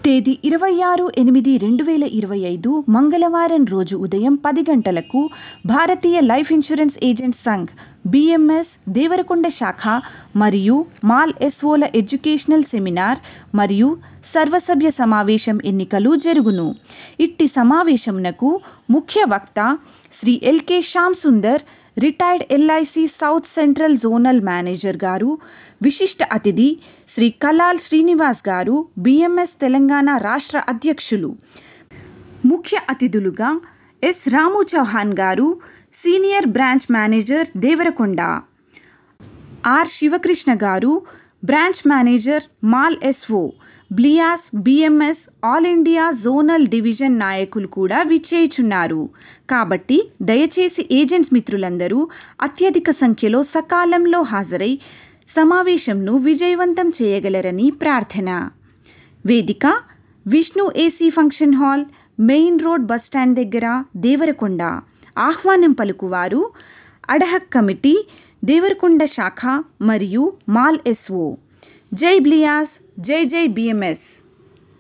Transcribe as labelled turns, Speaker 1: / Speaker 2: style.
Speaker 1: తేదీ ఇరవై ఆరు ఎనిమిది రెండు వేల ఇరవై ఐదు మంగళవారం రోజు ఉదయం పది గంటలకు Bharatiya life insurance agents Sangh BMS Devarakonda శాఖ మరియు మాల్ ఎస్ఓల ఎడ్యుకేషనల్ సెమినార్ మరియు సర్వసభ్య సమావేశం ఎన్నికలు జరుగును ఇట్టి సమావేశమునకు ముఖ్య వక్త Shri L K Shyam Sundar retired LIC south central zonal manager గారు విశిష్ట అతిథి శ్రీ కలాల్ శ్రీనివాస్ గారు బిఎంఎస్ తెలంగాణ రాష్ట్ర అధ్యక్షులు ముఖ్య అతిథులుగా ఎస్ రాము చౌహాన్ గారు senior branch manager Devarakonda R Sivakrishna గారు బ్రాంచ్ మేనేజర్ మాల్ ఎస్ఓ బ్లియాస్ BMS all India zonal division నాయకులు కూడా విచ్చేయుచున్నారు కాబట్టి దయచేసి ఏజెంట్స్ మిత్రులందరూ అత్యధిక సంఖ్యలో సకాలంలో హాజరై సమావేశంను విజయవంతం చేయగలరని ప్రార్థన వేదిక Vishnu AC function hall main road bus stand దగ్గర దేవరకొండ ఆహ్వానం పలుకువారు అడహక్ కమిటీ దేవరకొండ శాఖ మరియు మాల్ ఎస్ఓ జై బ్లియాస్ జై జై బిఎంఎస్